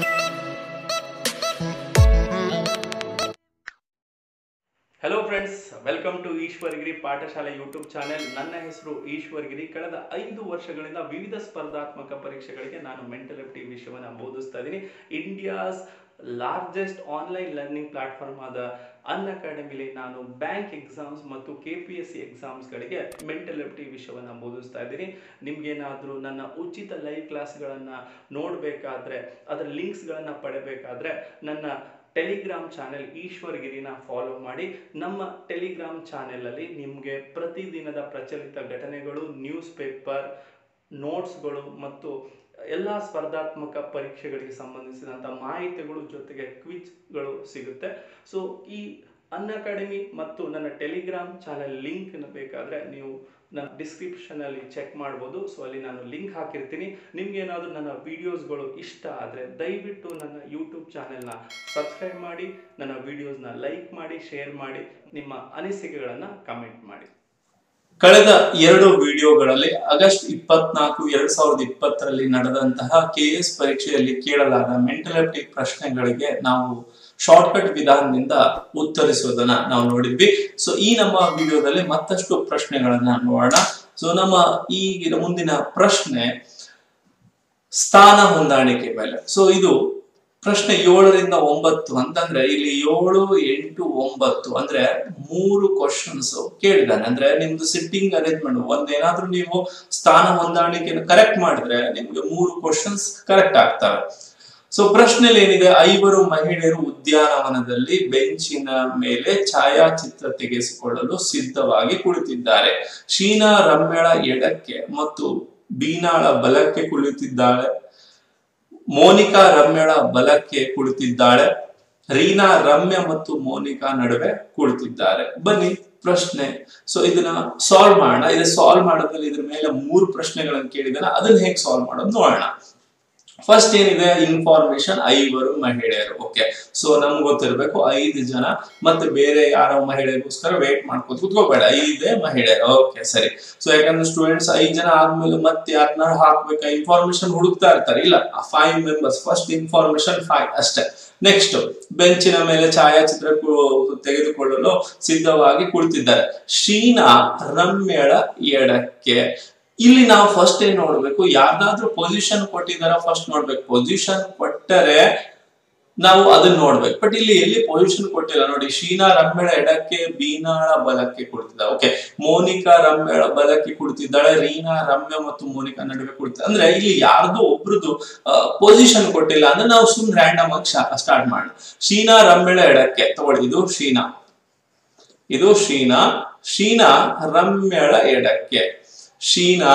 Hello friends welcome to Ishwaragiri ಪಾಠಶಾಲೆ YouTube channel ನನ್ನ ಹೆಸರು ಈಶ್ವರಗಿರಿ ಕಳೆದ ಐದು ವರ್ಷಗಳಿಂದ ವಿವಿಧ ಸ್ಪರ್ಧಾತ್ಮಕ ಪರೀಕ್ಷೆಗಳಿಗೆ ನಾನು ಮೆಂಟಲ್ ಎಬಿಲಿಟಿ ವಿಷಯವನ್ನು ಬೋಧಿಸ್ತಾ ಇದ್ದೀನಿ India's largest online learning platform ಆದ ಅನ್ ಅಕಾಡೆಮಿಲಿ ನಾನು ಬ್ಯಾಂಕ್ ಎಕ್ಸಾಮ್ಸ್ ಮತ್ತು ಕೆ ಪಿ ಎಸ್ ಸಿ ಎಕ್ಸಾಮ್ಸ್ಗಳಿಗೆ ಮೆಂಟಲ್ ಎಬಿಲಿಟಿ ವಿಷಯವನ್ನು ಬೋಧಿಸ್ತಾ ಇದ್ದೀನಿ ನಿಮ್ಗೇನಾದರೂ ನನ್ನ ಉಚಿತ ಲೈವ್ ಕ್ಲಾಸ್ಗಳನ್ನು ನೋಡಬೇಕಾದ್ರೆ ಅದರ ಲಿಂಕ್ಸ್ಗಳನ್ನು ಪಡೆಯಬೇಕಾದ್ರೆ ನನ್ನ ಟೆಲಿಗ್ರಾಮ್ ಚಾನೆಲ್ ಈಶ್ವರಗಿರಿನ ಫಾಲೋ ಮಾಡಿ ನಮ್ಮ ಟೆಲಿಗ್ರಾಮ್ ಚಾನೆಲಲ್ಲಿ ನಿಮಗೆ ಪ್ರತಿದಿನದ ಪ್ರಚಲಿತ ಘಟನೆಗಳು ನ್ಯೂಸ್ ಪೇಪರ್ ನೋಟ್ಸ್ಗಳು ಮತ್ತು ಎಲ್ಲ ಸ್ಪರ್ಧಾತ್ಮಕ ಪರೀಕ್ಷೆಗಳಿಗೆ ಸಂಬಂಧಿಸಿದಂಥ ಮಾಹಿತಿಗಳು ಜೊತೆಗೆ ಕ್ವಿಜ್ಗಳು ಸಿಗುತ್ತೆ ಸೊ ಈ ಅನ್ ಅಕಾಡೆಮಿ ಮತ್ತು ನನ್ನ ಟೆಲಿಗ್ರಾಮ್ ಚಾನೆಲ್ ಲಿಂಕ್ ಬೇಕಾದರೆ ನೀವು ನನ್ನ ಡಿಸ್ಕ್ರಿಪ್ಷನಲ್ಲಿ ಚೆಕ್ ಮಾಡ್ಬೋದು ಸೊ ಅಲ್ಲಿ ನಾನು ಲಿಂಕ್ ಹಾಕಿರ್ತೀನಿ ನಿಮ್ಗೇನಾದರೂ ನನ್ನ ವಿಡಿಯೋಸ್ಗಳು ಇಷ್ಟ ಆದರೆ ದಯವಿಟ್ಟು ನನ್ನ ಯೂಟ್ಯೂಬ್ ಚಾನೆಲ್ನ ಸಬ್ಸ್ಕ್ರೈಬ್ ಮಾಡಿ ನನ್ನ ವಿಡಿಯೋಸ್ನ ಲೈಕ್ ಮಾಡಿ ಶೇರ್ ಮಾಡಿ ನಿಮ್ಮ ಅನಿಸಿಕೆಗಳನ್ನು ಕಮೆಂಟ್ ಮಾಡಿ ಕಳೆದ ಎರಡು ವಿಡಿಯೋಗಳಲ್ಲಿ ಆಗಸ್ಟ್ ಇಪ್ಪತ್ನಾಲ್ಕು ಎರಡ್ ಸಾವಿರದ ಇಪ್ಪತ್ತರಲ್ಲಿ ನಡೆದಂತಹ ಕೆ ಎಸ್ ಪರೀಕ್ಷೆಯಲ್ಲಿ ಕೇಳಲಾದ ಮೆಂಟಲ್ ಎಬಿಲಿಟಿ ಪ್ರಶ್ನೆಗಳಿಗೆ ನಾವು ಶಾರ್ಟ್ಕಟ್ ವಿಧಾನದಿಂದ ಉತ್ತರಿಸೋದನ್ನ ನಾವು ನೋಡಿದ್ವಿ ಸೊ ಈ ನಮ್ಮ ವಿಡಿಯೋದಲ್ಲಿ ಮತ್ತಷ್ಟು ಪ್ರಶ್ನೆಗಳನ್ನ ನೋಡೋಣ ಸೊ ನಮ್ಮ ಈ ಮುಂದಿನ ಪ್ರಶ್ನೆ ಸ್ಥಾನ ಹೊಂದಾಣಿಕೆ ಮೇಲೆ ಸೊ ಇದು ಪ್ರಶ್ನೆ ಏಳರಿಂದ ಒಂಬತ್ತು ಅಂತಂದ್ರೆ ಇಲ್ಲಿ ಏಳು ಎಂಟು ಒಂಬತ್ತು ಅಂದ್ರೆ ಮೂರು ಕ್ವಶನ್ಸ್ ಕೇಳಿದಾನೆ ಅಂದ್ರೆ ನಿಮ್ದು ಸಿಟ್ಟಿಂಗ್ ಅರೇಂಜ್ಮೆಂಟ್ ಒಂದೇನಾದ್ರೂ ನೀವು ಸ್ಥಾನ ಹೊಂದಾಣಿಕೆಯನ್ನು ಕರೆಕ್ಟ್ ಮಾಡಿದ್ರೆ ನಿಮ್ಗೆ ಮೂರು ಕ್ವಶನ್ಸ್ ಕರೆಕ್ಟ್ ಆಗ್ತವೆ ಸೊ ಪ್ರಶ್ನೆಯಲ್ಲಿ ಏನಿದೆ ಐವರು ಮಹಿಳೆಯರು ಉದ್ಯಾನವನದಲ್ಲಿ ಬೆಂಚಿನ ಮೇಲೆ ಛಾಯಾಚಿತ್ರ ತೆಗೆಸಿಕೊಳ್ಳಲು ಸಿದ್ಧವಾಗಿ ಕುಳಿತಿದ್ದಾರೆ ಶೀನಾ ರಮ್ಯಳ ಎಡಕ್ಕೆ ಮತ್ತು ಬೀನಾಳ ಬಲಕ್ಕೆ ಕುಳಿತಿದ್ದಾಳೆ ಮೋನಿಕಾ ರಮ್ಯಳ ಬಲಕ್ಕೆ ಕುಳಿತಿದ್ದಾಳೆ ರೀನಾ ರಮ್ಯ ಮತ್ತು ಮೋನಿಕಾ ನಡುವೆ ಕುಳಿತಿದ್ದಾರೆ ಬನ್ನಿ ಪ್ರಶ್ನೆ ಸೊ ಇದನ್ನ ಸಾಲ್ವ್ ಮಾಡೋಣ ಇದು ಸಾಲ್ವ್ ಮಾಡೋದ್ರಲ್ಲಿ ಇದ್ರ ಮೇಲೆ ಮೂರು ಪ್ರಶ್ನೆಗಳನ್ನು ಕೇಳಿದಾನೆ ಅದನ್ನ ಹೇಗೆ ಸಾಲ್ವ್ ಮಾಡೋದು ನೋಡೋಣ ಫಸ್ಟ್ ಏನಿದೆ ಇನ್ಫಾರ್ಮೇಶನ್ ಐವರು ಮಹಿಳೆಯರು ಓಕೆ ಸೊ ನಮ್ಗೆ ಗೊತ್ತಿರ್ಬೇಕು ಐದು ಜನ ಮತ್ತೆ ಬೇರೆ ಯಾರೋ ಮಹಿಳೆಗೋಸ್ಕರ ವೇಟ್ ಮಾಡ್ಕೋತ ಕುತ್ಕೋಬೇಡ ಐದೇ ಮಹಿಳೆಯರು ಓಕೆ ಸರಿ ಸೊ ಯಾಕಂದ್ರೆ ಸ್ಟೂಡೆಂಟ್ಸ್ ಐದ್ ಜನ ಆದ್ಮೇಲೆ ಮತ್ತೆ ಯಾರನ್ನ ಹಾಕ್ಬೇಕಾ ಇನ್ಫಾರ್ಮೇಶನ್ ಹುಡುಕ್ತಾ ಇರ್ತಾರೆ ಇಲ್ಲ five members first information five ಅಷ್ಟೇ ನೆಕ್ಸ್ಟ್ ಬೆಂಚಿನ ಮೇಲೆ ಛಾಯಾಚಿತ್ರ ಕು- ತೆಗೆದುಕೊಳ್ಳಲು ಸಿದ್ಧವಾಗಿ ಕುಳಿತಿದ್ದಾರೆ ಶೀನಾ ರಮ್ಯಳ ಎಡಕ್ಕೆ ಇಲ್ಲಿ ನಾವು ಫಸ್ಟ್ ಏನ್ ನೋಡ್ಬೇಕು ಯಾರ್ದಾದ್ರೂ ಪೊಸಿಷನ್ ಕೊಟ್ಟಿದಾರ ಫಸ್ಟ್ ನೋಡ್ಬೇಕು ಪೊಸಿಷನ್ ಕೊಟ್ಟರೆ ನಾವು ಅದನ್ನ ನೋಡ್ಬೇಕು ಬಟ್ ಇಲ್ಲಿ ಎಲ್ಲಿ ಪೊಸಿಷನ್ ಕೊಟ್ಟಿಲ್ಲ ನೋಡಿ ಶೀನಾ ರಮ್ಯಳ ಎಡಕ್ಕೆ ಬೀನಾಳ ಬಲಕ್ಕೆ ಕುಳಿತಿದ್ದಾಳೆ ಓಕೆ ಮೋನಿಕಾ ರಮ್ಯಳ ಬಲಕ್ಕೆ ಕುಳಿತಿದ್ದಾಳೆ ರೀನಾ ರಮ್ಯ ಮತ್ತು ಮೋನಿಕಾ ನಡುವೆ ಕುಳಿತ ಅಂದ್ರೆ ಇಲ್ಲಿ ಯಾರ್ದು ಒಬ್ರದ್ದು ಪೊಸಿಷನ್ ಕೊಟ್ಟಿಲ್ಲ ಅಂದ್ರೆ ನಾವು ಸುಮ್ ರ್ಯಾಂಡಮ್ ಆಗಿ ಸ್ಟಾರ್ಟ್ ಮಾಡೋಣ ಶೀನಾ ರಮ್ಯಳ ಎಡಕ್ಕೆ ತಗೊಳ್ಳಿ ಇದು ಶೀನಾ ಇದು ಶೀನಾ ಶೀನಾ ರಮ್ಯಳ ಎಡಕ್ಕೆ ಶೀನಾ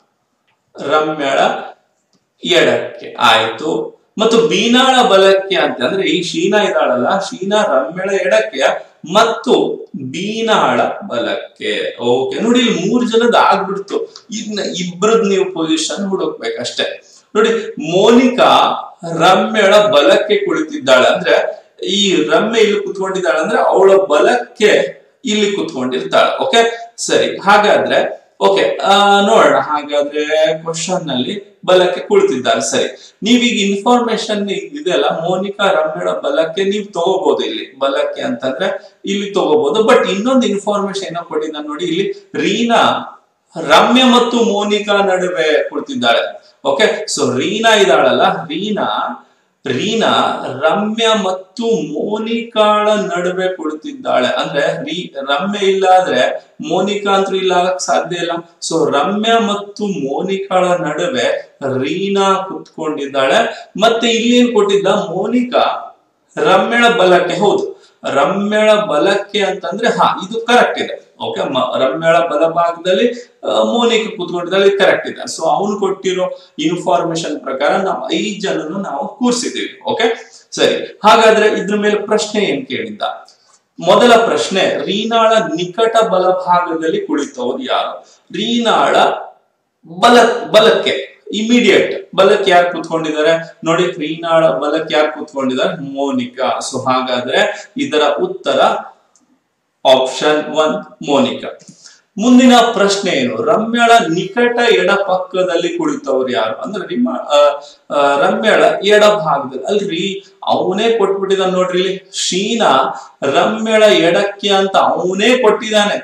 ರಮ್ಯಳ ಎಡಕ್ಕೆ ಆಯ್ತು ಮತ್ತು ಬೀನಾಳ ಬಲಕ್ಕೆ ಅಂತಂದ್ರೆ ಈ ಶೀನಾ ಇದಾಳಲ್ಲ ಶೀನಾ ರಮ್ಯಳ ಎಡಕ್ಕೆ ಮತ್ತು ಬೀನಾಳ ಬಲಕ್ಕೆ ಓಕೆ ನೋಡಿ ಇಲ್ಲಿ ಮೂರ್ ಜನದ ಆಗ್ಬಿಡ್ತು ಇನ್ನ ಇಬ್ರದ್ ನೀವು ಪೊಸಿಷನ್ ಹುಡುಕ್ಬೇಕಷ್ಟೇ ನೋಡಿ ಮೋನಿಕಾ ರಮ್ಯಳ ಬಲಕ್ಕೆ ಕುಳಿತಿದ್ದಾಳೆ ಅಂದ್ರೆ ಈ ರಮ್ಯ ಇಲ್ಲಿ ಕುತ್ಕೊಂಡಿದ್ದಾಳೆ ಅಂದ್ರೆ ಅವಳ ಬಲಕ್ಕೆ ಇಲ್ಲಿ ಕುತ್ಕೊಂಡಿರ್ತಾಳೆ ಓಕೆ ಸರಿ ಹಾಗಾದ್ರೆ ಓಕೆ ನೋಡೋಣ ಹಾಗಾದ್ರೆ ಕ್ವಶನ್ ನಲ್ಲಿ ಬಲಕ್ಕೆ ಕುಳಿತಿದ್ದಾರೆ ಸರಿ ನೀವೀಗ ಇನ್ಫಾರ್ಮೇಶನ್ ಇದೆಯಲ್ಲ ಮೋನಿಕಾ ರಮ್ಯಳ ಬಲಕ್ಕೆ ನೀವು ತಗೋಬಹುದು ಇಲ್ಲಿ ಬಲಕ್ಕೆ ಅಂತಂದ್ರೆ ಇಲ್ಲಿ ತಗೋಬಹುದು ಬಟ್ ಇನ್ನೊಂದು ಇನ್ಫಾರ್ಮೇಶನ್ ಏನೋ ಕೊಟ್ಟಿದ್ದ ನೋಡಿ ಇಲ್ಲಿ ರೀನಾ ರಮ್ಯ ಮತ್ತು ಮೋನಿಕಾ ನಡುವೆ ಕುಳಿತಿದ್ದಾಳೆ ಓಕೆ ಸೊ ರೀನಾ ಇದ್ದಾಳಲ್ಲ ರೀನಾ ರೀನಾ ರಮ್ಯ ಮತ್ತು ಮೋನಿಕಾಳ ನಡುವೆ ಕುಳಿತಿದ್ದಾಳೆ ಅಂದ್ರೆ ರೀ ರಮ್ಯ ಇಲ್ಲ ಆದ್ರೆ ಮೋನಿಕಾ ಅಂತೂ ಇಲ್ಲ ಆಗಕ್ ಸಾಧ್ಯ ಇಲ್ಲ ಸೊ ರಮ್ಯ ಮತ್ತು ಮೋನಿಕಾಳ ನಡುವೆ ರೀನಾ ಕುತ್ಕೊಂಡಿದ್ದಾಳೆ ಮತ್ತೆ ಇಲ್ಲೇನ್ ಕೊಟ್ಟಿದ್ದ ಮೋನಿಕಾ ರಮ್ಯಳ ಬಲಕ್ಕೆ ಹೌದು ರಮ್ಯಳ ಬಲಕ್ಕೆ ಅಂತಂದ್ರೆ ಹಾ ಇದು ಕರೆಕ್ಟ್ ಇದೆ ಓಕೆ ರಮ್ಯಳ ಬಲಭಾಗದಲ್ಲಿ ಆ, ಮೋನಿಕಾ ಕೂತ್ಕೊಂಡಿದ್ದಾಳೆ ಕರೆಕ್ಟ್ ಇದೆ ಸೊ ಅವನು ಕೊಟ್ಟಿರೋ ಇನ್ಫಾರ್ಮೇಶನ್ ಪ್ರಕಾರ ನಾವು ಐದ್ ಜನನು ನಾವು ಕೂರಿಸಿದೀವಿ ಓಕೆ ಸರಿ ಹಾಗಾದ್ರೆ ಇದ್ರ ಮೇಲೆ ಪ್ರಶ್ನೆ ಏನ್ ಕೇಳಿದ್ದ ಮೊದಲ ಪ್ರಶ್ನೆ ರೀನಾಳ ನಿಕಟ ಬಲಭಾಗದಲ್ಲಿ ಕುಳಿತವರು ಯಾರು ರೀನಾಳ ಬಲ ಬಲಕ್ಕೆ ಇಮಿಡಿಯೇಟ್ ಬಲಕ್ಕೆ ಯಾರು ಕೂತ್ಕೊಂಡಿದ್ದಾರೆ ನೋಡಿ ರೀನಾಳ ಬಲಕ್ಕೆ ಯಾರು ಕೂತ್ಕೊಂಡಿದ್ದಾರೆ ಮೋನಿಕಾ ಸೊ ಹಾಗಾದ್ರೆ ಇದರ ಉತ್ತರ ಆಪ್ಷನ್ ಒನ್ ಮೋನಿಕಾ ಮುಂದಿನ ಪ್ರಶ್ನೆ ಏನು ರಮ್ಯಳ ನಿಕಟ ಎಡ ಪಕ್ಕದಲ್ಲಿ ಕುಳಿತವ್ರು ಯಾರು ಅಂದ್ರೆ ನಿಮ್ಮ ಆ, ಆ, ರಮ್ಯಳ ಎಡ ಭಾಗದಲ್ಲಿ ಅಲ್ರಿ ಅವನೇ ಕೊಟ್ಬಿಟ್ಟಿದ ನೋಡ್ರಿ ಇಲ್ಲಿ ಶೀನಾ ರಮ್ಯಳ ಎಡಕ್ಕೆ ಅಂತ ಅವನೇ ಕೊಟ್ಟಿದ್ದಾನೆ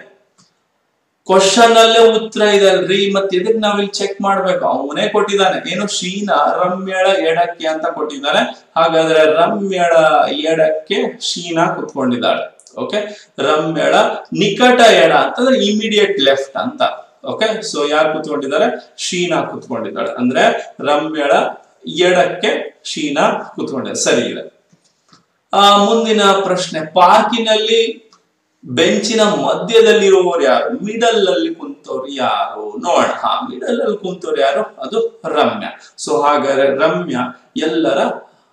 ಕ್ವಶನ್ ಅಲ್ಲೇ ಉತ್ತರ ಇದೆ ಅಲ್ರಿ ಮತ್ತೆ ಇದಕ್ಕೆ ನಾವಿಲ್ಲಿ ಚೆಕ್ ಮಾಡ್ಬೇಕು ಅವನೇ ಕೊಟ್ಟಿದ್ದಾನೆ ಏನು ಶೀನಾ ರಮ್ಯಳ ಎಡಕ್ಕೆ ಅಂತ ಕೊಟ್ಟಿದ್ದಾನೆ ಹಾಗಾದ್ರೆ ರಮ್ಯಳ ಎಡಕ್ಕೆ ಶೀನಾ ಕುತ್ಕೊಂಡಿದ್ದಾಳೆ ಓಕೆ ರಮ್ಯಳ ನಿಕಟ ಎಡ ಅಂತಂದ್ರೆ ಇಮಿಡಿಯೇಟ್ ಲೆಫ್ಟ್ ಅಂತ ಓಕೆ ಸೊ ಯಾರು ಕುತ್ಕೊಂಡಿದ್ದಾರೆ ಶೀನಾ ಕುತ್ಕೊಂಡಿದ್ದಾಳೆ ಅಂದ್ರೆ ರಮ್ಯಳ ಎಡಕ್ಕೆ ಶೀನಾ ಕುತ್ಕೊಂಡಿದ್ದಾರೆ ಸರಿ ಇದೆ ಆ ಮುಂದಿನ ಪ್ರಶ್ನೆ ಪಾರ್ಕಿನಲ್ಲಿ ಬೆಂಚಿನ ಮಧ್ಯದಲ್ಲಿರುವವರು ಯಾರು ಮಿಡಲ್ ಅಲ್ಲಿ ಕುಂತವ್ರು ಯಾರು ನೋಡ ಹಾ ಮಿಡಲ್ ಅಲ್ಲಿ ಕುಂತವ್ರು ಯಾರು ಅದು ರಮ್ಯ ಸೊ ಹಾಗಾದ್ರೆ ರಮ್ಯ ಎಲ್ಲರ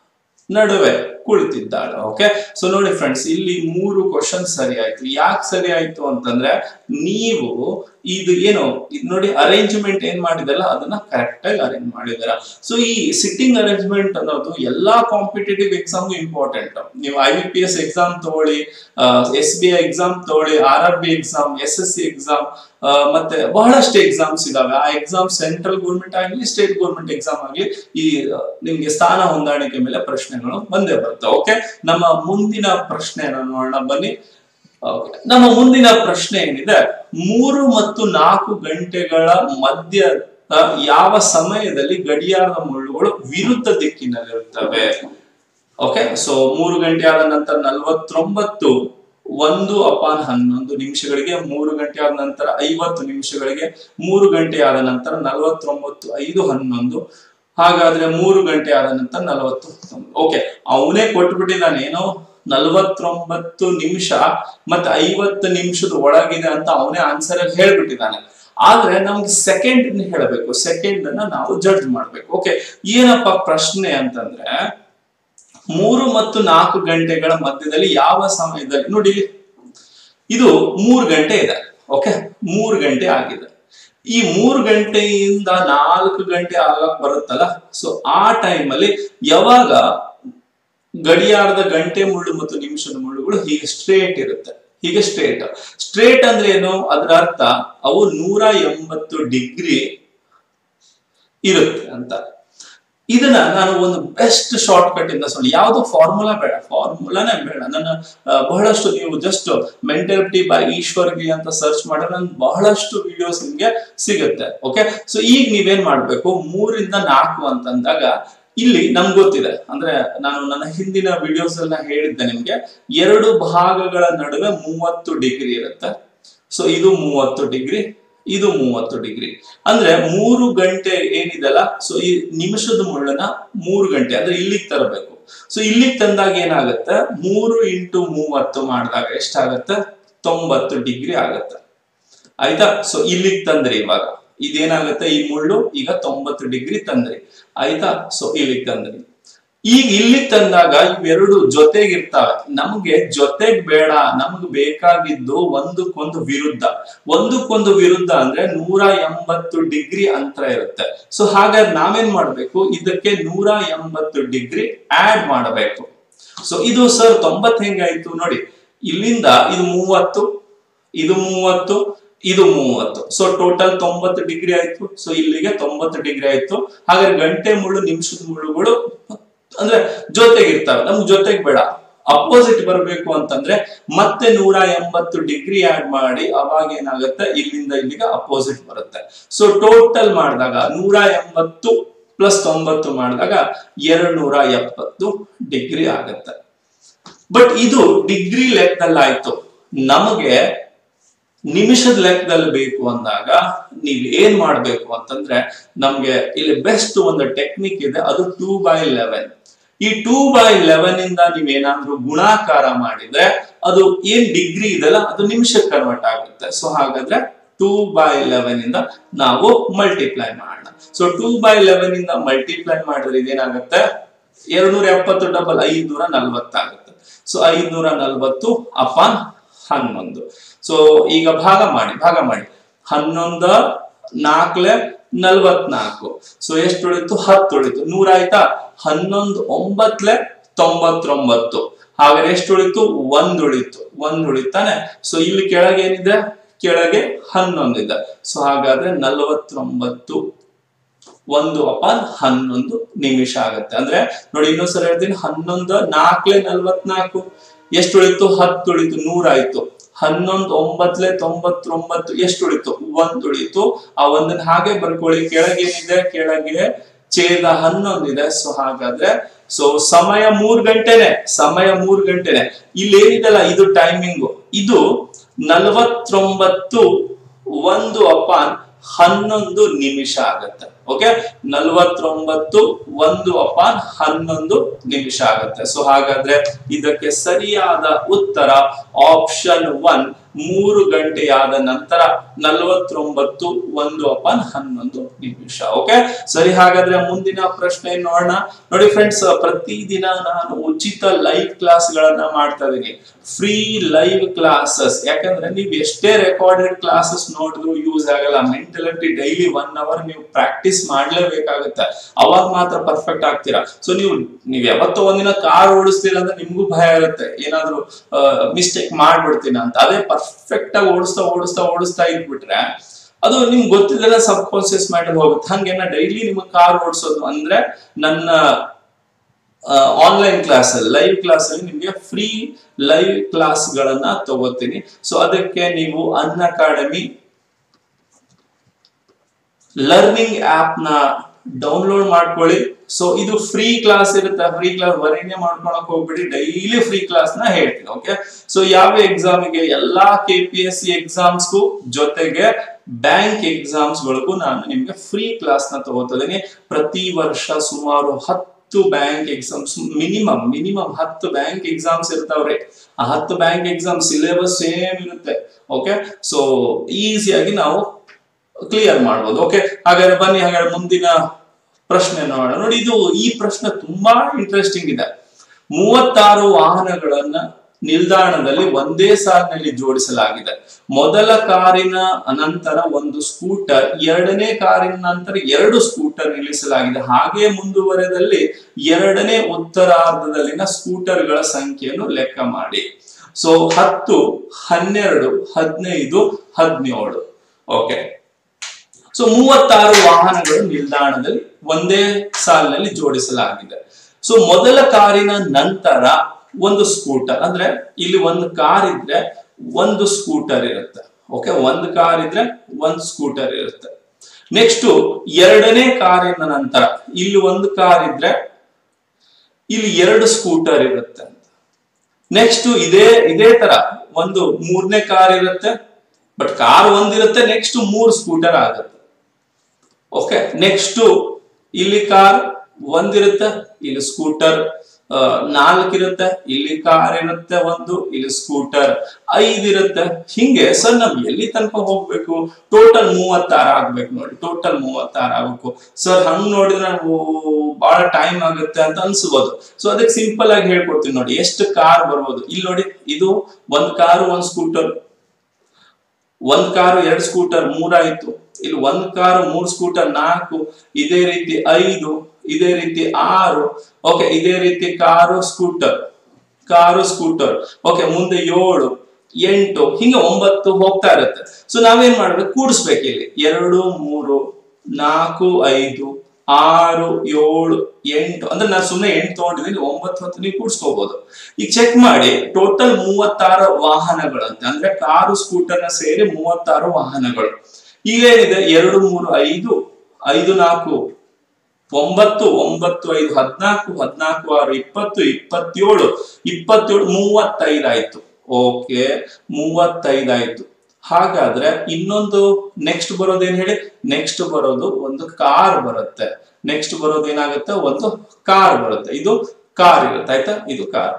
ನಡುವೆ ಕುಳಿತಿದ್ದಾಳೆ ಓಕೆ ಸೊ ನೋಡಿ ಫ್ರೆಂಡ್ಸ್ ಇಲ್ಲಿ ಮೂರು ಕ್ವಶನ್ ಸರಿ ಆಯ್ತು ಯಾಕೆ ಸರಿ ಆಯ್ತು ಅಂತಂದ್ರೆ ನೀವು ಇದು ಏನು ಇದು ನೋಡಿ ಅರೇಂಜ್ಮೆಂಟ್ ಏನ್ ಮಾಡಿದಲ್ಲ ಅದನ್ನ ಕರೆಕ್ಟ್ ಆಗಿ ಅರೇಂಜ್ ಮಾಡಿದಾರ ಸೊ ಈ ಸಿಟ್ಟಿಂಗ್ ಅರೇಂಜ್ಮೆಂಟ್ ಅನ್ನೋದು ಎಲ್ಲಾ ಕಾಂಪಿಟೇಟಿವ್ ಎಕ್ಸಾಮ್ ಇಂಪಾರ್ಟೆಂಟ್ ನೀವು I B P S exam ತಗೊಳ್ಳಿ ಎಸ್ ಬಿ ಐ ಎಕ್ಸಾಮ್ ತಗೊಳ್ಳಿ R R B exam S S C exam ಮತ್ತೆ ಬಹಳಷ್ಟು ಎಕ್ಸಾಮ್ಸ್ ಇದಾವೆ ಆ ಎಕ್ಸಾಮ್ ಸೆಂಟ್ರಲ್ ಗೌರ್ಮೆಂಟ್ ಆಗಲಿ ಸ್ಟೇಟ್ ಗೌರ್ಮೆಂಟ್ ಎಕ್ಸಾಮ್ ಆಗಲಿ ಈ ಆ, ನಿಮ್ಗೆ ಸ್ಥಾನ ಹೊಂದಾಣಿಕೆ ಮೇಲೆ ಪ್ರಶ್ನೆಗಳು ಬಂದೇ ಬರ್ತವೆ ಓಕೆ ನಮ್ಮ ಮುಂದಿನ ಪ್ರಶ್ನೆಯನ್ನು ನೋಡೋಣ ಬನ್ನಿ Okay. ನಮ್ಮ ಮುಂದಿನ ಪ್ರಶ್ನೆ ಏನಿದೆ ಮೂರು ಮತ್ತು ನಾಲ್ಕು ಗಂಟೆಗಳ ಮಧ್ಯ ಯಾವ ಸಮಯದಲ್ಲಿ ಗಡಿಯಾರದ ಮುಳ್ಳುಗಳು ವಿರುದ್ಧ ದಿಕ್ಕಿನಲ್ಲಿರುತ್ತವೆ ಓಕೆ ಸೊ ಮೂರು ಗಂಟೆ ಆದ ನಂತರ ನಲವತ್ತೊಂಬತ್ತು ಒಂದು ಅಪಾನ್ ಹನ್ನೊಂದು ನಿಮಿಷಗಳಿಗೆ ಮೂರು ಗಂಟೆ ಆದ ನಂತರ ಐವತ್ತು ನಿಮಿಷಗಳಿಗೆ ಮೂರು ಗಂಟೆ ಆದ ನಂತರ ನಲವತ್ತೊಂಬತ್ತು ಐದು ಹನ್ನೊಂದು ಹಾಗಾದ್ರೆ ಮೂರು ಗಂಟೆ ಆದ ನಂತರ ನಲವತ್ತು ಓಕೆ ಅವನೇ ಕೊಟ್ಬಿಟ್ಟಿದ್ದಾನೆ ಏನೋ ನಲವತ್ತೊಂಬತ್ತು ನಿಮಿಷ ಮತ್ತೆ ಐವತ್ತು ನಿಮಿಷದ ಒಳಗಿದೆ ಅಂತ ಅವನೇ ಆನ್ಸರ್ ಅಲ್ಲಿ ಹೇಳ್ಬಿಟ್ಟಿದ್ದಾನೆ ಆದ್ರೆ ನಮ್ಗೆ ಸೆಕೆಂಡ್ ಹೇಳಬೇಕು ಸೆಕೆಂಡ್ ಅನ್ನ ನಾವು ಜಡ್ಜ್ ಮಾಡ್ಬೇಕು ಓಕೆ ಏನಪ್ಪ ಪ್ರಶ್ನೆ ಅಂತಂದ್ರೆ ಮೂರು ಮತ್ತು ನಾಲ್ಕು ಗಂಟೆಗಳ ಮಧ್ಯದಲ್ಲಿ ಯಾವ ಸಮಯದಲ್ಲಿ ನೋಡಿ ಇದು ಮೂರು ಗಂಟೆ ಇದೆ ಓಕೆ ಮೂರು ಗಂಟೆ ಆಗಿದೆ ಈ ಮೂರು ಗಂಟೆಯಿಂದ ನಾಲ್ಕು ಗಂಟೆ ಆಗಕ್ ಬರುತ್ತಲ್ಲ ಸೊ ಆ ಟೈಮಲ್ಲಿ ಯಾವಾಗ ಗಡಿಯಾರದ ಗಂಟೆ ಮುಳ್ಳು ಮತ್ತು ನಿಮಿಷದ ಮುಳ್ಳುಗಳು ಹೀಗೆ ಸ್ಟ್ರೇಟ್ ಇರುತ್ತೆ ಹೀಗೆ ಸ್ಟ್ರೇಟ್ ಸ್ಟ್ರೇಟ್ ಅಂದ್ರೆ ಏನು ಅದರ ಅರ್ಥ ಅವು ನೂರ ಎಂಬತ್ತು ಡಿಗ್ರಿ ಇರುತ್ತೆ ಅಂತ ಇದನ್ನ ನಾನು ಒಂದು ಬೆಸ್ಟ್ ಶಾರ್ಟ್ ಕಟ್ ಇಂದ சொல்லி ಯಾವ್ದು ಫಾರ್ಮುಲಾ ಬೇಡ ಫಾರ್ಮುಲಾನೇ ಬೇಡ ನನ್ನ ಆ, ಬಹಳಷ್ಟು ನೀವು ಜಸ್ಟ್ ಮೆಂಟಾಲಿಟಿ ಬೈ ಈಶ್ವರ್ಗಿ ಅಂತ ಸರ್ಚ್ ಮಾಡಿದ್ರೆ ನನ್ ಬಹಳಷ್ಟು ವಿಡಿಯೋಸ್ ನಿಮ್ಗೆ ಸಿಗುತ್ತೆ ಓಕೆ ಸೊ ಈಗ ನೀವೇನ್ ಮಾಡ್ಬೇಕು ಮೂರಿಂದ ನಾಲ್ಕು ಅಂತಂದಾಗ ಇಲ್ಲಿ ನಮ್ಗೆ ಗೊತ್ತಿದೆ ಅಂದ್ರೆ ನಾನು ನನ್ನ ಹಿಂದಿನ ವಿಡಿಯೋಸ್ ಎಲ್ಲ ಹೇಳಿದ್ದೆ ನಿಮ್ಗೆ ಎರಡು ಭಾಗಗಳ ನಡುವೆ ಮೂವತ್ತು ಡಿಗ್ರಿ ಇರುತ್ತೆ ಸೊ ಇದು ಮೂವತ್ತು ಡಿಗ್ರಿ ಇದು ಮೂವತ್ತು ಡಿಗ್ರಿ ಅಂದ್ರೆ ಮೂರು ಗಂಟೆ ಏನಿದೆಲ್ಲ ಸೊ ಈ ನಿಮಿಷದ ಮುಳ್ಳನ್ನ ಮೂರು ಗಂಟೆ ಅಂದ್ರೆ ಇಲ್ಲಿಗೆ ತರಬೇಕು ಸೊ ಇಲ್ಲಿಗೆ ತಂದಾಗ ಏನಾಗುತ್ತೆ ಮೂರು ಇಂಟು ಮೂವತ್ತು ಮಾಡಿದಾಗ ಎಷ್ಟಾಗತ್ತೆ ತೊಂಬತ್ತು ಡಿಗ್ರಿ ಆಗತ್ತೆ ಆಯ್ತಾ ಸೊ ಇಲ್ಲಿಗೆ ತಂದ್ರಿ ಇವಾಗ ಇದೇನಾಗುತ್ತೆ ಈ ಮುಳ್ಳು ಈಗ ತೊಂಬತ್ತು ಡಿಗ್ರಿ ತಂದ್ರಿ ಆಯ್ತಾ ಸೊ ಇಲ್ಲಿಗೆ ತಂದ್ರಿ ಈಗ ಇಲ್ಲಿಗೆ ತಂದಾಗ ಇವೆರಡು ಜೊತೆಗಿರ್ತಾವೆ ನಮ್ಗೆ ಜೊತೆಗ್ ಬೇಡ ನಮ್ಗ್ ಬೇಕಾಗಿದ್ದು ಒಂದಕ್ಕೊಂದು ವಿರುದ್ಧ ಒಂದಕ್ಕೊಂದು ವಿರುದ್ಧ ಅಂದ್ರೆ ನೂರ ಎಂಬತ್ತು ಡಿಗ್ರಿ ಅಂತರ ಇರುತ್ತೆ ಸೊ ಹಾಗಾದ್ರೆ ನಾವೇನ್ ಮಾಡ್ಬೇಕು ಇದಕ್ಕೆ ನೂರ ಎಂಬತ್ತು ಡಿಗ್ರಿ ಆಡ್ ಮಾಡಬೇಕು ಸೊ ಇದು ಸರ್ ತೊಂಬತ್ ಹೆಂಗಾಯ್ತು ನೋಡಿ ಇಲ್ಲಿಂದ ಇದು ಮೂವತ್ತು ಇದು ಮೂವತ್ತು ಇದು ಮೂವತ್ತು ಸೊ ಟೋಟಲ್ ತೊಂಬತ್ತು ಡಿಗ್ರಿ ಆಯ್ತು ಸೊ ಇಲ್ಲಿಗೆ ತೊಂಬತ್ತು ಡಿಗ್ರಿ ಆಯ್ತು ಹಾಗಾದ್ರೆ ಗಂಟೆ ಮುಳ್ಳು ನಿಮಿಷದ ಮುಳ್ಳುಗಳು ಅಂದ್ರೆ ಜೊತೆಗಿರ್ತವೆ ನಮ್ಗೆ ಜೊತೆಗೆ ಬೇಡ ಅಪೋಸಿಟ್ ಬರಬೇಕು ಅಂತಂದ್ರೆ ಮತ್ತೆ ನೂರ ಎಂಬತ್ತು ಡಿಗ್ರಿ ಆಡ್ ಮಾಡಿ ಅವಾಗ ಏನಾಗುತ್ತೆ ಇಲ್ಲಿಂದ ಇಲ್ಲಿಗೆ ಅಪೋಸಿಟ್ ಬರುತ್ತೆ ಸೊ ಟೋಟಲ್ ಮಾಡಿದಾಗ ನೂರ ಎಂಬತ್ತು ಪ್ಲಸ್ ತೊಂಬತ್ತು ಮಾಡಿದಾಗ ಎರಡ್ ನೂರ ಎಪ್ಪತ್ತು ಡಿಗ್ರಿ ಆಗತ್ತೆ ಬಟ್ ಇದು ಡಿಗ್ರಿ ಲೆಕ್ಕದಲ್ಲಿ ಆಯ್ತು ನಮಗೆ ನಿಮಿಷದ ಲೆಕ್ಕದಲ್ಲಿ ಬೇಕು ಅಂದಾಗ ನೀವ್ ಏನ್ ಮಾಡ್ಬೇಕು ಅಂತಂದ್ರೆ ನಮ್ಗೆ ಇಲ್ಲಿ ಬೆಸ್ಟ್ ಒಂದು ಟೆಕ್ನಿಕ್ ಇದೆ ಅದು ಟೂ ಬೈ ಲೆವೆನ್ ಈ ಟೂ ಬೈ ಲೆವೆನ್ ಇಂದ ನೀವೇನಾದ್ರೂ ಗುಣಾಕಾರ ಮಾಡಿದ್ರೆ ಅದು ಏನ್ ಡಿಗ್ರಿ ಇದೆಲ್ಲ ಅದು ನಿಮಿಷಕ್ಕೆ ಕನ್ವರ್ಟ್ ಆಗುತ್ತೆ ಸೊ ಹಾಗಾದ್ರೆ ಟೂ ಬೈ ಲೆವೆನ್ ಇಂದ ನಾವು ಮಲ್ಟಿಪ್ಲೈ ಮಾಡೋಣ ಸೊ ಟೂ ಬೈ ಲೆವೆನ್ ಇಂದ ಮಲ್ಟಿಪ್ಲೈ ಮಾಡಿದ್ರೆ ಇದೇನಾಗುತ್ತೆ ಎರಡ್ನೂರ ಎಪ್ಪತ್ತು ಡಬಲ್ ಐದ್ನೂರ ನಲ್ವತ್ತಾಗುತ್ತೆ ಸೊ ಐದ್ನೂರ ನಲ್ವತ್ತು ಅಪಾನ್ ಹನ್ನೊಂದು ಸೊ ಈಗ ಭಾಗ ಮಾಡಿ ಭಾಗ ಮಾಡಿ ಹನ್ನೊಂದ ನಾಲ್ಕಲೆ ನಲ್ವತ್ನಾಲ್ಕು ಸೊ ಎಷ್ಟು ಉಳಿತು ಹತ್ತು ಉಳಿತು ನೂರ ಆಯ್ತಾ ಹನ್ನೊಂದು ಒಂಬತ್ಲೆ ತೊಂಬತ್ತೊಂಬತ್ತು ಹಾಗಾದ್ರೆ ಎಷ್ಟು ಉಳಿತು ಒಂದ್ ಉಳಿತು ಒಂದ್ ಉಳಿತಾನೆ ಸೊ ಇಲ್ಲಿ ಕೆಳಗೆ ಏನಿದೆ ಕೆಳಗೆ ಹನ್ನೊಂದು ಇದೆ ಸೊ ಹಾಗಾದ್ರೆ ನಲವತ್ತೊಂಬತ್ತು ಒಂದು ಅಪಾನ್ ಹನ್ನೊಂದು ನಿಮಿಷ ಆಗತ್ತೆ ಅಂದ್ರೆ ನೋಡಿ ಇನ್ನೊಂದ್ಸಲ ಹೇಳ್ತೀನಿ ಹನ್ನೊಂದು ನಾಲ್ಕಲೆ ನಲ್ವತ್ನಾಲ್ಕು ಎಷ್ಟು ಉಳಿತು ಹತ್ತು ಉಳಿತು ನೂರಾಯ್ತು ಹನ್ನೊಂದು ಒಂಬತ್ಲೆ ತೊಂಬತ್ತೊಂಬತ್ತು ಎಷ್ಟು ಉಳಿತು ಒಂದ್ ಉಳಿತು ಆ ಒಂದನ್ನ ಹಾಗೆ ಬರ್ಕೊಳ್ಳಿ ಕೆಳಗೆ ಏನಿದೆ ಕೆಳಗೆ ಛೇದ ಹನ್ನೊಂದಿದೆ ಸೊ ಹಾಗಾದ್ರೆ ಸೊ ಸಮಯ ಮೂರ್ ಗಂಟೆನೆ ಸಮಯ ಮೂರ್ ಗಂಟೆನೆ ಇಲ್ಲಿ ಏನಿದೆಲ್ಲ ಇದು ಟೈಮಿಂಗು ಇದು ನಲವತ್ತೊಂಬತ್ತು ಒಂದು ಅಪಾನ್ ಹನ್ನೊಂದು ನಿಮಿಷ ಆಗತ್ತೆ ಓಕೆ ನಲವತ್ತೊಂಬತ್ತು ಒಂದು ಅಪಾನ್ ಹನ್ನೊಂದು ನಿಮಿಷ ಆಗತ್ತೆ ಸೊ ಹಾಗಾದ್ರೆ ಇದಕ್ಕೆ ಸರಿಯಾದ ಉತ್ತರ ಆಪ್ಷನ್ ಒನ್ ಮೂರು ಗಂಟೆಯಾದ ನಂತರ ನಲವತ್ತೊಂಬತ್ತು ಒಂದು ಅಪಾನ್ ಹನ್ನೊಂದು ನಿಮಿಷ ಓಕೆ ಸರಿ ಹಾಗಾದ್ರೆ ಮುಂದಿನ ಪ್ರಶ್ನೆ ನೋಡೋಣ ನೋಡಿ ಫ್ರೆಂಡ್ಸ್ ಪ್ರತಿದಿನ ನಾನು ಉಚಿತ ಲೈವ್ ಕ್ಲಾಸ್ ಗಳನ್ನ ಮಾಡ್ತಾ ಇದೀನಿ ಫ್ರೀ ಲೈವ್ ಕ್ಲಾಸಸ್ ಯಾಕಂದ್ರೆ ನೀವು ಎಷ್ಟೇ ರೆಕಾರ್ಡೆಡ್ ಕ್ಲಾಸಸ್ ನೋಡಿದ್ರು ಯೂಸ್ ಆಗಲ್ಲ ಮೆಂಟಲಿಟಿ ಡೈಲಿ ಒನ್ ಅವರ್ ನೀವು ಪ್ರಾಕ್ಟೀಸ್ ಮಾಡ್ಲೇಬೇಕಾಗುತ್ತೆ ಅವಾಗ ಮಾತ್ರ ಪರ್ಫೆಕ್ಟ್ ಆಗ್ತೀರಾ ಸೊ ನೀವು ನೀವು ಯಾವತ್ತೋ ಒಂದಿನ ಕಾರ್ ಓಡಿಸ್ತೀರಾ ಅಂದ್ರೆ ನಿಮ್ಗೂ ಭಯ ಇರುತ್ತೆ ಏನಾದ್ರು ಮಿಸ್ಟೇಕ್ ಮಾಡ್ಬಿಡ್ತೀನ ಅಂತ ಅದೇ ಪರ್ಫೆಕ್ಟ್ ಆಗಿ ಓಡಿಸ್ತಾ ಓಡಿಸ್ತಾ ಓಡಿಸ್ತಾ ಇದ್ಬಿಟ್ರೆ ಅದು ನಿಮ್ಗೆ ಗೊತ್ತಿದ್ರೆ ಸಬ್ ಕಾನ್ಸಿಯಸ್ ಮೈಂಡ್ ಹೋಗುತ್ತೆ ಹಂಗೇನ ಡೈಲಿ ನಿಮ್ಮ ಕಾರ್ ಓಡಿಸೋದು ಅಂದ್ರೆ ನನ್ನ ಆನ್ಲೈನ್ ಕ್ಲಾಸ್ ಅಲ್ಲಿ ಲೈವ್ ಕ್ಲಾಸ್ ಅಲ್ಲಿ ನಿಮಗೆ ಫ್ರೀ ಲೈವ್ ಕ್ಲಾಸ್ ಗಳನ್ನ ತಗೋತೀನಿ ಸೊ ಅದಕ್ಕೆ ನೀವು ಅನ್ ಅಕಾಡೆಮಿ ಲರ್ನಿಂಗ್ ಆಪ್ ನ ಡೌನ್ಲೋಡ್ ಮಾಡ್ಕೊಳ್ಳಿ ಸೊ ಇದು ಫ್ರೀ ಕ್ಲಾಸ್ ಇರುತ್ತೆ ಫ್ರೀ ಕ್ಲಾಸ್ ವರಿನೇ ಮಾಡ್ಕೊಳಕ್ ಹೋಗ್ಬಿಡಿ ಡೈಲಿ ಫ್ರೀ ಕ್ಲಾಸ್ ನ ಹೇಳ್ತೀನಿ ಓಕೆ ಸೊ ಯಾವ ಎಕ್ಸಾಮಿಗೆ ಎಲ್ಲಾ ಕೆ ಪಿ ಎಸ್ ಸಿ ಎಕ್ಸಾಮ್ಸ್ಗೂ ಜೊತೆಗೆ ಬ್ಯಾಂಕ್ ಎಕ್ಸಾಮ್ಸ್ ಗಳಿಗೂ ನಾನು ನಿಮ್ಗೆ ಫ್ರೀ ಕ್ಲಾಸ್ ನ ತಗೋತಿದ್ದೀನಿ ಪ್ರತಿ ವರ್ಷ ಸುಮಾರು ಹತ್ತು ಬ್ಯಾಂಕ್ ಎಕ್ಸಾಮ್ಸ್ ಮಿನಿಮಮ್ ಮಿನಿಮಮ್ ಹತ್ತು ಬ್ಯಾಂಕ್ ಎಕ್ಸಾಮ್ಸ್ ಇರ್ತಾವ್ರಿ ಆ ಹತ್ತು ಬ್ಯಾಂಕ್ ಎಕ್ಸಾಮ್ ಸಿಲೆಬಸ್ ಸೇಮ್ ಇರುತ್ತೆ ಓಕೆ ಸೊ ಈಸಿಯಾಗಿ ನಾವು ಕ್ಲಿಯರ್ ಮಾಡ್ಬೋದು ಓಕೆ ಹಾಗಾದ್ರೆ ಬನ್ನಿ ಹಾಗಾದ್ರೆ ಮುಂದಿನ ಪ್ರಶ್ನೆ ನೋಡೋಣ ನೋಡಿ ಇದು ಈ ಪ್ರಶ್ನೆ ತುಂಬಾ ಇಂಟ್ರೆಸ್ಟಿಂಗ್ ಇದೆ ಮೂವತ್ತಾರು ವಾಹನಗಳನ್ನ ನಿಲ್ದಾಣದಲ್ಲಿ ಒಂದೇ ಸಾಲಿನಲ್ಲಿ ಜೋಡಿಸಲಾಗಿದೆ ಮೊದಲ ಕಾರಿನ ನಂತರ ಒಂದು ಸ್ಕೂಟರ್ ಎರಡನೇ ಕಾರಿನ ನಂತರ ಎರಡು ಸ್ಕೂಟರ್ ನಿಲ್ಲಿಸಲಾಗಿದೆ ಹಾಗೆ ಮುಂದುವರೆದಲ್ಲಿ ಎರಡನೇ ಉತ್ತರಾರ್ಧದಲ್ಲಿನ ಸ್ಕೂಟರ್ಗಳ ಸಂಖ್ಯೆಯನ್ನು ಲೆಕ್ಕ ಮಾಡಿ ಸೊ ಹತ್ತು ಹನ್ನೆರಡು ಹದಿನೈದು ಹದಿನೇಳು ಓಕೆ ಸೊ ಮೂವತ್ತಾರು ವಾಹನಗಳು ನಿಲ್ದಾಣದಲ್ಲಿ ಒಂದೇ ಸಾಲಿನಲ್ಲಿ ಜೋಡಿಸಲಾಗಿದೆ ಸೊ ಮೊದಲ ಕಾರಿನ ನಂತರ ಒಂದು ಸ್ಕೂಟರ್ ಅಂದ್ರೆ ಇಲ್ಲಿ ಒಂದು ಕಾರ್ ಇದ್ರೆ ಒಂದು ಸ್ಕೂಟರ್ ಇರುತ್ತೆ ಓಕೆ ಒಂದು ಕಾರ್ ಇದ್ರೆ ಒಂದು ಸ್ಕೂಟರ್ ಇರುತ್ತೆ ನೆಕ್ಸ್ಟ್ ಎರಡನೇ ಕಾರಿನ ನಂತರ ಇಲ್ಲಿ ಒಂದು ಕಾರ್ ಇದ್ರೆ ಇಲ್ಲಿ ಎರಡು ಸ್ಕೂಟರ್ ಇರುತ್ತೆ ಅಂತ ನೆಕ್ಸ್ಟ್ ಇದೇ ಇದೇ ತರ ಒಂದು ಮೂರನೇ ಕಾರ್ ಇರುತ್ತೆ ಬಟ್ ಕಾರ್ ಒಂದಿರುತ್ತೆ ನೆಕ್ಸ್ಟ್ ಮೂರು ಸ್ಕೂಟರ್ ಆಗುತ್ತೆ ಓಕೆ ನೆಕ್ಸ್ಟ್ ಇಲ್ಲಿ ಕಾರ್ ಒಂದಿರುತ್ತೆ ಇಲ್ಲಿ ಸ್ಕೂಟರ್ ನಾಲ್ಕಿರುತ್ತೆ ಇಲ್ಲಿ ಕಾರ್ ಇರುತ್ತೆ ಒಂದು ಇಲ್ಲಿ ಸ್ಕೂಟರ್ ಐದಿರುತ್ತೆ ಹಿಂಗೆ ಸರ್ ನಾವ್ ಎಲ್ಲಿ ತನಕ ಹೋಗ್ಬೇಕು ಟೋಟಲ್ ಮೂವತ್ತಾರು ಆಗ್ಬೇಕು ನೋಡಿ ಟೋಟಲ್ ಮೂವತ್ತಾರು ಆಗ್ಬೇಕು ಸರ್ ಹಂಗ್ ನೋಡಿದ್ರೆ ನಾವು ಬಹಳ ಟೈಮ್ ಆಗುತ್ತೆ ಅಂತ ಅನ್ಸ್ಬೋದು ಸೊ ಅದಕ್ಕೆ ಸಿಂಪಲ್ ಆಗಿ ಹೇಳ್ಕೊಡ್ತೀನಿ ನೋಡಿ ಎಷ್ಟು ಕಾರ್ ಬರ್ಬೋದು ಇಲ್ಲಿ ನೋಡಿ ಇದು ಒಂದ್ ಕಾರು ಒಂದ್ ಸ್ಕೂಟರ್ ಒಂದ್ ಕಾರು ಎರಡ್ ಸ್ಕೂಟರ್ ಮೂರಾಯ್ತು ಇಲ್ಲಿ ಒಂದ್ ಕಾರು ಮೂರ್ ಸ್ಕೂಟರ್ ನಾಲ್ಕು ಇದೇ ರೀತಿ ಐದು ಇದೇ ರೀತಿ ಆರು ಓಕೆ ಇದೇ ರೀತಿ car scooter car scooter okay ಮುಂದೆ ಏಳು ಎಂಟು ಹಿಂಗೆ ಒಂಬತ್ತು ಹೋಗ್ತಾ ಇರುತ್ತೆ ಸೊ ನಾವೇನ್ ಮಾಡ್ಬೇಕು ಕೂಡಿಸ್ಬೇಕು ಇಲ್ಲಿ ಎರಡು ಮೂರು ನಾಲ್ಕು ಐದು ಆರು ಏಳು ಎಂಟು ಅಂದ್ರೆ ನಾನು ಸುಮ್ಮನೆ ಎಂಟು ತಗೊಂಡಿದ್ದೀನಿ ಒಂಬತ್ತು ಹತ್ತು ನೀವು ಕೂಡಿಸ್ಕೋಬಹುದು ಈಗ ಚೆಕ್ ಮಾಡಿ ಟೋಟಲ್ ಮೂವತ್ತಾರು ವಾಹನಗಳಂತೆ ಅಂದ್ರೆ ಕಾರು ಸ್ಕೂಟರ್ ನ ಸೇರಿ ಮೂವತ್ತಾರು ವಾಹನಗಳು ಇಲ್ಲೇನಿದೆ ಎರಡು ಮೂರು ಐದು ಐದು ನಾಲ್ಕು ಒಂಬತ್ತು ಒಂಬತ್ತು ಐದು ಹದ್ನಾಲ್ಕು ಹದ್ನಾಲ್ಕು ಆರು ಇಪ್ಪತ್ತು ಇಪ್ಪತ್ತೇಳು ಇಪ್ಪತ್ತೇಳು ಮೂವತ್ತೈದಾಯ್ತು ಓಕೆ ಮೂವತ್ತೈದಾಯ್ತು ಹಾಗಾದ್ರೆ ಇನ್ನೊಂದು ನೆಕ್ಸ್ಟ್ ಬರೋದೇನ್ ಹೇಳಿ ನೆಕ್ಸ್ಟ್ ಬರೋದು ಒಂದು ಕಾರ್ ಬರುತ್ತೆ ನೆಕ್ಸ್ಟ್ ಬರೋದು ಏನಾಗುತ್ತೆ ಒಂದು ಕಾರ್ ಬರುತ್ತೆ ಇದು ಕಾರ್ ಇರುತ್ತೆ ಆಯ್ತಾ ಇದು ಕಾರ್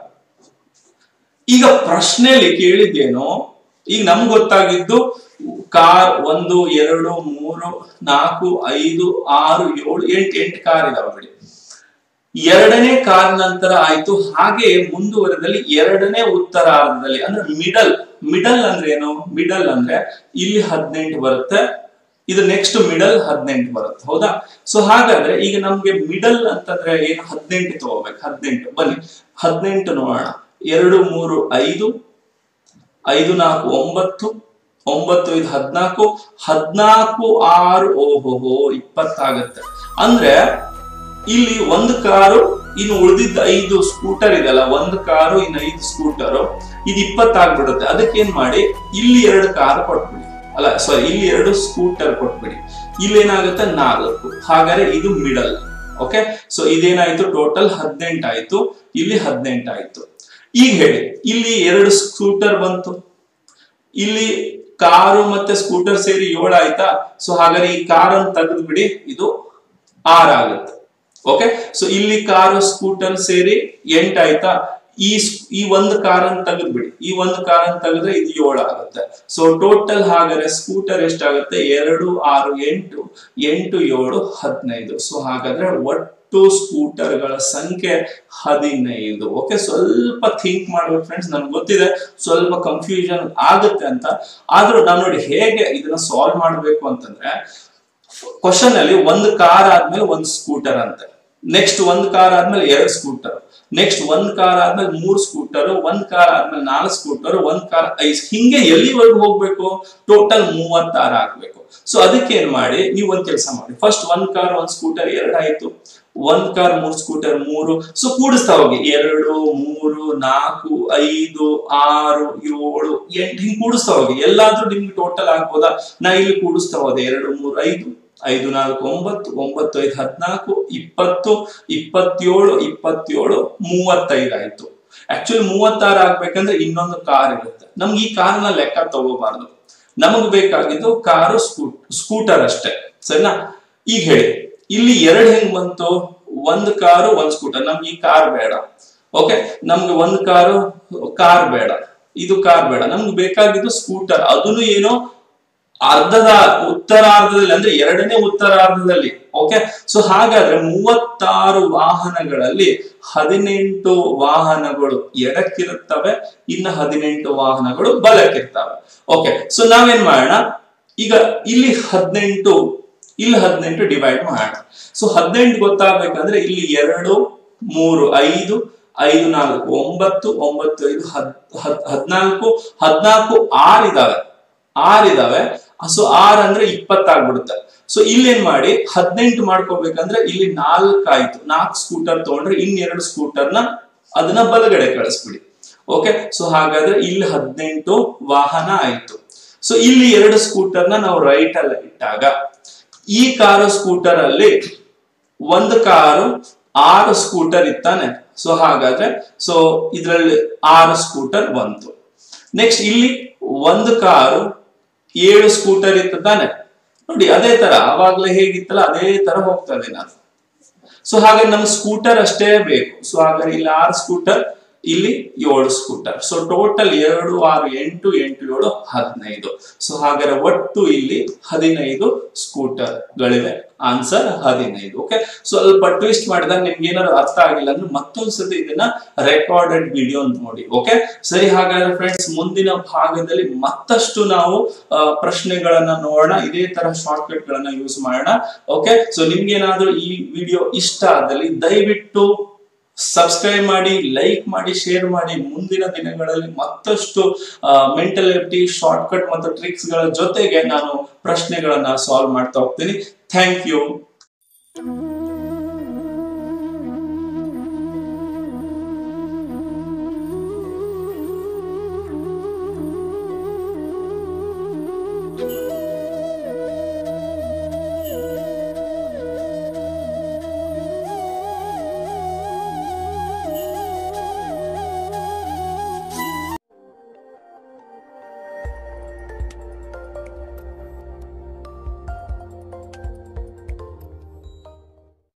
ಈಗ ಪ್ರಶ್ನೆಯಲ್ಲಿ ಕೇಳಿದ್ದೇನು ಈಗ ನಮ್ಗೆ ಗೊತ್ತಾಗಿದ್ದು ಕಾರ್ ಒಂದು ಎರಡು ಮೂರು ನಾಲ್ಕು ಐದು ಆರು ಏಳು ಎಂಟು ಎಂಟು ಕಾರ್ ಇದಾವೆ ಬಿಡಿ ಎರಡನೇ ಕಾರ್ ನಂತರ ಆಯ್ತು ಹಾಗೆ ಮುಂದುವರೆದಲ್ಲಿ ಎರಡನೇ ಉತ್ತರಾರ್ಧದಲ್ಲಿ ಅಂದ್ರೆ ಮಿಡಲ್ ಮಿಡಲ್ ಅಂದ್ರೆ ಏನು ಮಿಡಲ್ ಅಂದ್ರೆ ಇಲ್ಲಿ ಹದಿನೆಂಟು ಬರುತ್ತೆ ಇದು ನೆಕ್ಸ್ಟ್ ಮಿಡಲ್ ಹದಿನೆಂಟು ಬರುತ್ತೆ ಹೌದಾ ಸೊ ಹಾಗಾದ್ರೆ ಈಗ ನಮ್ಗೆ ಮಿಡಲ್ ಅಂತಂದ್ರೆ ಏನು ಹದಿನೆಂಟು ತಗೋಬೇಕು ಹದಿನೆಂಟು ಬನ್ನಿ ಹದಿನೆಂಟು ನೋಡೋಣ ಎರಡು ಮೂರು ಐದು ಐದು ನಾಲ್ಕು ಒಂಬತ್ತು ಒಂಬತ್ತು ಐದು ಹದ್ನಾಲ್ಕು ಹದ್ನಾಲ್ಕು ಆರು ಓಹೋಹೋ ಇಪ್ಪತ್ತಾಗತ್ತೆ ಅಂದ್ರೆ ಇಲ್ಲಿ ಒಂದು ಕಾರು ಇನ್ನು ಉಳಿದಿದ್ದ ಐದು ಸ್ಕೂಟರ್ ಇದೆಲ್ಲ ಒಂದು ಕಾರು ಇನ್ನು ಐದು ಸ್ಕೂಟರ್ ಇದು ಇಪ್ಪತ್ತಾಗ್ಬಿಡುತ್ತೆ ಅದಕ್ಕೆ ಏನ್ ಮಾಡಿ ಇಲ್ಲಿ ಎರಡು ಕಾರ್ ಕೊಟ್ಬಿಡಿ ಅಲ್ಲ ಸಾರಿ ಇಲ್ಲಿ ಎರಡು ಸ್ಕೂಟರ್ ಕೊಟ್ಬಿಡಿ ಇಲ್ಲಿ ಏನಾಗುತ್ತೆ ನಾಲ್ಕು ಹಾಗಾದ್ರೆ ಇದು ಮಿಡಲ್ ಓಕೆ ಸೊ ಇದೇನಾಯ್ತು ಟೋಟಲ್ ಹದಿನೆಂಟಾಯ್ತು ಇಲ್ಲಿ ಹದಿನೆಂಟಾಯ್ತು ಈಗ ಹೇಳಿ ಇಲ್ಲಿ ಎರಡು ಸ್ಕೂಟರ್ ಬಂತು ಇಲ್ಲಿ ಕಾರು ಮತ್ತೆ ಸ್ಕೂಟರ್ ಸೇರಿ ಏಳು ಆಯ್ತಾ ಸೊ ಹಾಗಾದ್ರೆ ಈ ಕಾರ್ ಅನ್ನು ತೆಗೆದು ಬಿಡಿ ಇದು ಆರ್ ಆಗುತ್ತೆ ಓಕೆ ಸೊ ಇಲ್ಲಿ ಕಾರು ಸ್ಕೂಟರ್ ಸೇರಿ ಎಂಟಾಯ್ತಾ ಈ ಸ್- ಈ ಒಂದು ಕಾರ್ ಅನ್ನು ತೆಗೆದು ಬಿಡಿ ಈ ಒಂದು ಕಾರ್ ಅನ್ನು ತೆಗೆದ್ರೆ ಇದು ಏಳು ಆಗುತ್ತೆ ಸೊ ಟೋಟಲ್ ಹಾಗಾದ್ರೆ ಸ್ಕೂಟರ್ ಎಷ್ಟಾಗುತ್ತೆ ಎರಡು ಆರು ಎಂಟು ಎಂಟು ಏಳು ಹದಿನೈದು ಸೊ ಹಾಗಾದ್ರೆ ಒಟ್ಟು ಸ್ಕೂಟರ್ಗಳ ಸಂಖ್ಯೆ ಹದಿನೈದು ಓಕೆ ಸ್ವಲ್ಪ ಥಿಂಕ್ ಮಾಡ್ಬೇಕು ಫ್ರೆಂಡ್ಸ್ ನನ್ಗೆ ಗೊತ್ತಿದೆ ಸ್ವಲ್ಪ ಕನ್ಫ್ಯೂಷನ್ ಆಗುತ್ತೆ ಅಂತ ಆದ್ರೂ ನಾವು ನೋಡಿ ಹೇಗೆ ಇದನ್ನ ಸಾಲ್ವ್ ಮಾಡ್ಬೇಕು ಅಂತಂದ್ರೆ ಕ್ವಶನ್ ಅಲ್ಲಿ ಒಂದು ಕಾರ್ ಆದ್ಮೇಲೆ ಒಂದು ಸ್ಕೂಟರ್ ಅಂತೆ ನೆಕ್ಸ್ಟ್ ಒಂದ್ ಕಾರ್ ಆದ್ಮೇಲೆ ಎರಡು ಸ್ಕೂಟರ್ ನೆಕ್ಸ್ಟ್ ಒಂದ್ ಕಾರ್ ಆದ್ಮೇಲೆ ಮೂರ್ ಸ್ಕೂಟರ್ ಒಂದ್ ಕಾರ್ ಆದ್ಮೇಲೆ ನಾಲ್ಕು ಸ್ಕೂಟರ್ ಒಂದ್ ಕಾರ್ ಐಸ್ ಹಿಂಗೆ ಎಲ್ಲಿವರೆಗೂ ಹೋಗ್ಬೇಕು ಟೋಟಲ್ ಮೂವತ್ತಾರು ಆಗ್ಬೇಕು ಸೊ ಅದಕ್ಕೆ ಏನ್ ಮಾಡಿ ನೀವು ಒಂದ್ ಕೆಲಸ ಮಾಡಿ ಫಸ್ಟ್ ಒಂದ್ ಕಾರ್ ಒಂದ್ ಸ್ಕೂಟರ್ ಎರಡು ಆಯ್ತು ಒಂದ್ ಕಾರ್ ಮೂರ್ ಸ್ಕೂಟರ್ ಮೂರು ಸೊ ಕೂಡಿಸ್ತಾ ಹೋಗಿ ಎರಡು ಮೂರು ನಾಲ್ಕು ಐದು ಆರು ಏಳು ಎಂಟು ಹಿಂಗ್ ಕೂಡಿಸ್ತಾ ಹೋಗಿ ಎಲ್ಲಾದ್ರೂ ನಿಮ್ಗೆ ಟೋಟಲ್ ಆಗ್ಬೋದಾ ನಾ ಇಲ್ಲಿ ಕೂಡಿಸ್ತಾ ಹೋದೆ ಎರಡು ಮೂರು ಐದು ಐದು ನಾಲ್ಕು ಒಂಬತ್ತು ಒಂಬತ್ತು ಐದು ಹದಿನಾಲ್ಕು ಇಪ್ಪತ್ತು ಇಪ್ಪತ್ತೇಳು ಇಪ್ಪತ್ತೇಳು ಮೂವತ್ತೈದು ಆಯ್ತು ಆಕ್ಚುಲಿ ಮೂವತ್ತಾರು ಆಗ್ಬೇಕಂದ್ರೆ ಇನ್ನೊಂದು ಕಾರ್ ಇರುತ್ತೆ ನಮ್ಗೆ ಈ ಕಾರ್ನ ಲೆಕ್ಕ ತಗೋಬಾರ್ದು ನಮಗ್ ಬೇಕಾಗಿದ್ದು ಕಾರು ಸ್ಕೂಟ್ ಸ್ಕೂಟರ್ ಅಷ್ಟೇ ಸರಿನಾ ಈಗ ಹೇಳಿ ಇಲ್ಲಿ ಎರಡು ಹೆಂಗ್ ಬಂತು ಒಂದ್ ಕಾರು ಒಂದ್ ಸ್ಕೂಟರ್ ನಮ್ಗೆ ಈ ಕಾರ್ ಬೇಡ ಓಕೆ ನಮ್ಗೆ ಒಂದ್ ಕಾರು ಕಾರ್ ಬೇಡ ಇದು ಕಾರ್ ಬೇಡ ನಮ್ಗೆ ಬೇಕಾಗಿದ್ದು ಸ್ಕೂಟರ್ ಅದನ್ನು ಏನೋ ಅರ್ಧದ ಉತ್ತರಾರ್ಧದಲ್ಲಿ ಅಂದ್ರೆ ಎರಡನೇ ಉತ್ತರಾರ್ಧದಲ್ಲಿ ಓಕೆ ಸೊ ಹಾಗಾದ್ರೆ ಮೂವತ್ತಾರು ವಾಹನಗಳಲ್ಲಿ ಹದಿನೆಂಟು ವಾಹನಗಳು ಎಡಕ್ಕಿರುತ್ತವೆ ಇನ್ನು ಹದಿನೆಂಟು ವಾಹನಗಳು ಬಲಕ್ಕಿರ್ತವೆ ಓಕೆ ಸೊ ನಾವೇನ್ ಮಾಡೋಣ ಈಗ ಇಲ್ಲಿ ಹದಿನೆಂಟು ಇಲ್ಲಿ ಹದಿನೆಂಟು ಡಿವೈಡ್ ಮಾಡೋಣ ಸೊ ಹದಿನೆಂಟು ಗೊತ್ತಾಗ್ಬೇಕಂದ್ರೆ ಇಲ್ಲಿ ಎರಡು ಮೂರು ಐದು ಐದು ನಾಲ್ಕು ಒಂಬತ್ತು ಒಂಬತ್ತು ಐದು ಹದ್ ಹದ್ ಹದ್ನಾಲ್ಕು ಹದ್ನಾಲ್ಕು ಆರ್ ಇದಾವೆ ಆರ್ ಇದಾವೆ ಸೊ ಆರ್ ಅಂದ್ರೆ ಇಪ್ಪತ್ತಾಗ್ಬಿಡುತ್ತೆ ಸೊ ಇಲ್ಲೇನ್ ಮಾಡಿ ಹದಿನೆಂಟು ಮಾಡ್ಕೋಬೇಕಂದ್ರೆ ಇಲ್ಲಿ ನಾಲ್ಕು ಆಯ್ತು ನಾಲ್ಕು ಸ್ಕೂಟರ್ ತಗೊಂಡ್ರೆ ಇನ್ನೆರಡು ಸ್ಕೂಟರ್ನ ಅದನ್ನ ಬಲಗಡೆ ಕಳಿಸ್ಬಿಡಿ ಓಕೆ ಸೊ ಹಾಗಾದ್ರೆ ಇಲ್ಲಿ ಹದಿನೆಂಟು ವಾಹನ ಆಯ್ತು ಸೊ ಇಲ್ಲಿ ಎರಡು ಸ್ಕೂಟರ್ನ ನಾವು ರೈಟ್ ಅಲ್ಲಿ ಇಟ್ಟಾಗ ಈ ಕಾರು ಸ್ಕೂಟರ್ ಅಲ್ಲಿ ಒಂದು ಕಾರು ಆರು ಸ್ಕೂಟರ್ ಇತ್ತಾನೆ ಸೊ ಹಾಗಾದ್ರೆ ಸೊ ಇದರಲ್ಲಿ ಆರು ಸ್ಕೂಟರ್ ಬಂತು ನೆಕ್ಸ್ಟ್ ಇಲ್ಲಿ ಒಂದು ಕಾರು ಏಳು ಸ್ಕೂಟರ್ ಇತ್ತು ತಾನೆ ನೋಡಿ ಅದೇ ತರ ಅವಾಗ್ಲೇ ಹೇಗಿತ್ತಲ್ಲ ಅದೇ ತರ ಹೋಗ್ತದೆ ನಾನು ಸೊ ಹಾಗೆ ನಮ್ಗೆ ಸ್ಕೂಟರ್ ಅಷ್ಟೇ ಬೇಕು ಸೊ ಹಾಗಾದ್ರೆ ಇಲ್ಲಿ ಆರು ಸ್ಕೂಟರ್ ಇಲ್ಲಿ ಏಳು ಸ್ಕೂಟರ್ ಸೊ ಟೋಟಲ್ ಎರಡು ಆರು ಎಂಟು ಎಂಟು ಏಳು ಹದಿನೈದು ಸೊ ಹಾಗಾದ್ರೆ ಒಟ್ಟು ಇಲ್ಲಿ ಹದಿನೈದು ಸ್ಕೂಟರ್ ಗಳಿವೆ ಆನ್ಸರ್ ಹದಿನೈದು ಓಕೆ ಸ್ವಲ್ಪ ಟ್ವಿಸ್ಟ್ ಮಾಡಿದಾಗ ನಿಮ್ಗೆ ಏನಾದ್ರು ಅರ್ಥ ಆಗಿಲ್ಲ ಅಂದ್ರೆ ಮತ್ತೊಂದ್ಸತಿ ಇದನ್ನ ರೆಕಾರ್ಡೆಡ್ ವಿಡಿಯೋ ನೋಡಿ ಓಕೆ ಸರಿ ಹಾಗಾದ್ರೆ ಫ್ರೆಂಡ್ಸ್ ಮುಂದಿನ ಭಾಗದಲ್ಲಿ ಮತ್ತಷ್ಟು ನಾವು ಆ, ಪ್ರಶ್ನೆಗಳನ್ನ ನೋಡೋಣ ಇದೇ ತರ ಶಾರ್ಟ್ ಕಟ್ ಗಳನ್ನ ಯೂಸ್ ಮಾಡೋಣ ಓಕೆ ಸೊ ನಿಮ್ಗೆ ಏನಾದ್ರೂ ಈ ವಿಡಿಯೋ ಇಷ್ಟ ಆದಲ್ಲಿ ದಯವಿಟ್ಟು ಸಬ್ಸ್ಕ್ರೈಬ್ ಮಾಡಿ ಲೈಕ್ ಮಾಡಿ ಶೇರ್ ಮಾಡಿ ಮುಂದಿನ ದಿನಗಳಲ್ಲಿ ಮತ್ತಷ್ಟು ಮೆಂಟಲ್ ಎಬಿಲಿಟಿ ಶಾರ್ಟ್ ಕಟ್ ಮತ್ತು ಟ್ರಿಕ್ಸ್ ಗಳ ಜೊತೆಗೆ ನಾನು ಪ್ರಶ್ನೆಗಳನ್ನ ಸಾಲ್ವ್ ಮಾಡ್ತಾ ಹೋಗ್ತೀನಿ ಥ್ಯಾಂಕ್ ಯು